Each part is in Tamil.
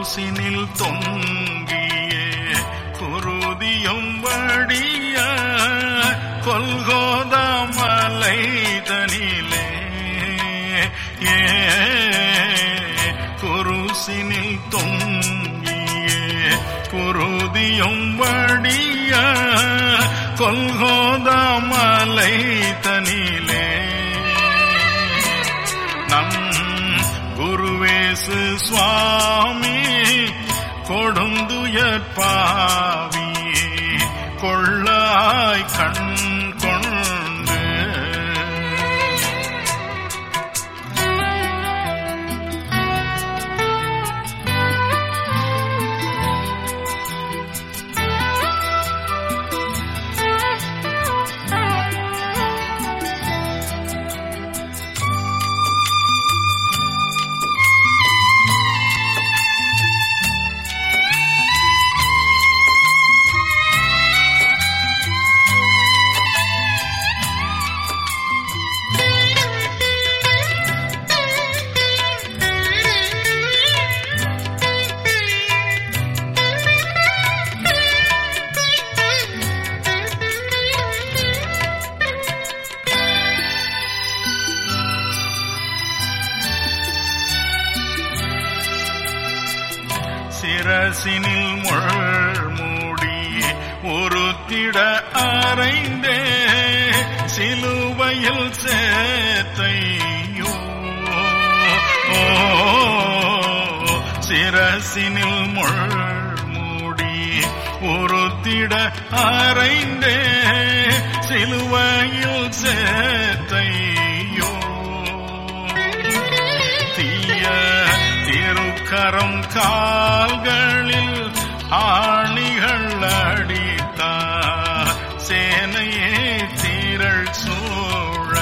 குருசினில் தொங்கிய குருதியும் வடிய கொல்கோதா மலை தனிலே ஏ குருசினில் தொங்கிய குருதியும் வடிய கொல்கோதா மலை தனிலே நம் குருவேசு சுவாமி கொடுந்துயர் பாவி கொள்ளாய் கண் கொண்டு சிரசினில் முள்மூடி ஒரு திட அறைந்தே சிலுவையில் சேத்தையோ ஓ, சிரசினில் முள்மூடி ஒரு திட அறைந்தே சிலுவையில் சேத்தையோ தீய திருக்கரம் கால்களில் ஆணிகள் அடித்தா சேனையே தீரள் சூழ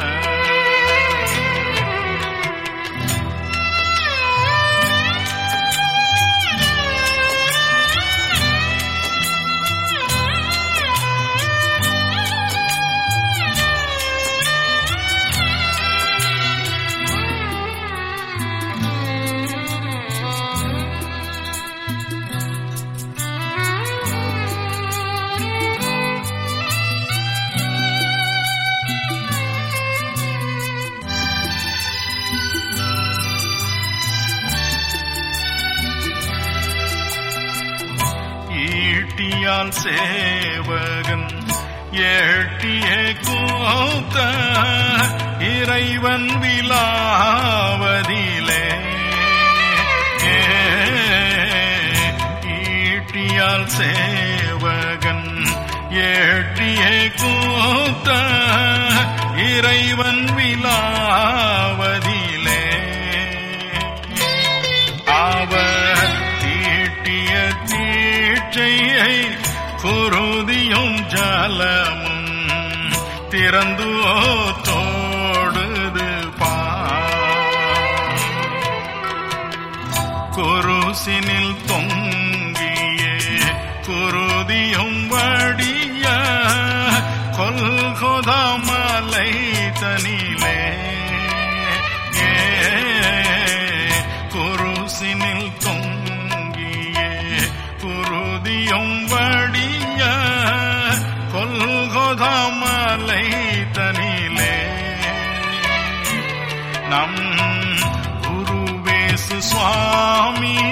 ஈட்டியால் சேவகன் ஏட்டிய கோத்த இறைவன் விலாவதிலே ஈட்டியால் சேவகன் ஏட்டிய கோத்த இறைவன் விலாவதிலே அவர் தீட்டிய தீட்சையை குருதியும் ஜலமும் திறந்து தோடுது பா குருசினில் தொங்கிய குருதியும் வடிய கொல்கொதா மலை தனிலே ஏ குருசினில் தொங்கிய குருதியும் வடிய கொல்கொதா மலை தனிலே நம் குருவேசு சுவாமி